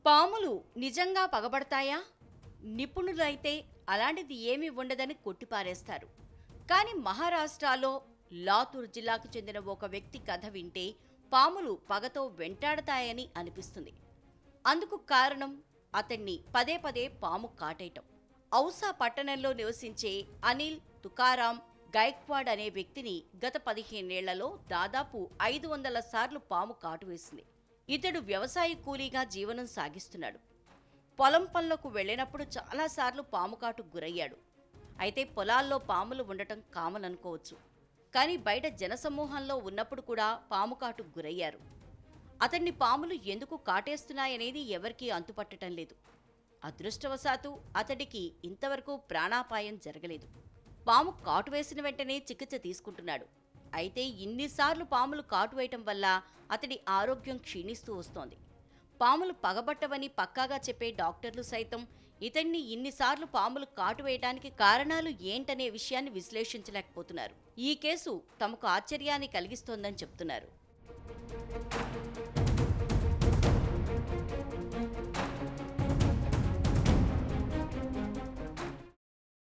పాములు నిజంగా పగబడతాయా నిపుణులైతే అలాంటిది ఏమీ ఉండదని కొట్టిపారేస్తారు కానీ మహారాష్ట్రలో లాతూర్ జిల్లాకు చెందిన ఒక వ్యక్తి కథ వింటే పాములు పగతో వెంటాడతాయని అనిపిస్తుంది అందుకు కారణం అతన్ని పదే పదే పాము కాటేయటం ఔసా పట్టణంలో నివసించే అనిల్ తుకారాం గైక్వాడ్ అనే వ్యక్తిని గత పదిహేనేళ్లలో దాదాపు ఐదు వందల సార్లు పాము కాటు వేసింది ఇతడు వ్యవసాయ కూలీగా జీవనం సాగిస్తున్నాడు పొలం పనులకు వెళ్ళినప్పుడు చాలాసార్లు పాము కాటు గురయ్యాడు అయితే పొలాల్లో పాములు ఉండటం కామన్ అనుకోవచ్చు కానీ బయట జనసమూహంలో ఉన్నప్పుడు కూడా పాము కాటు గురయ్యారు అతన్ని పాములు ఎందుకు కాటేస్తున్నాయనేది ఎవరికీ అంతుపట్టడం లేదు అదృష్టవశాత్తు అతడికి ఇంతవరకు ప్రాణాపాయం జరగలేదు పాము కాటు వేసిన వెంటనే చికిత్స తీసుకుంటున్నాడు అయితే ఇన్నిసార్లు పాములు కాటు వేయటం వల్ల అతడి ఆరోగ్యం క్షీణిస్తూ వస్తోంది పాములు పగబట్టవని పక్కాగా చెప్పే డాక్టర్లు సైతం ఇతన్ని ఇన్నిసార్లు పాములు కాటు వేయడానికి కారణాలు ఏంటనే విషయాన్ని విశ్లేషించలేకపోతున్నారు ఈ కేసు తమకు ఆశ్చర్యాన్ని కలిగిస్తోందని చెప్తున్నారు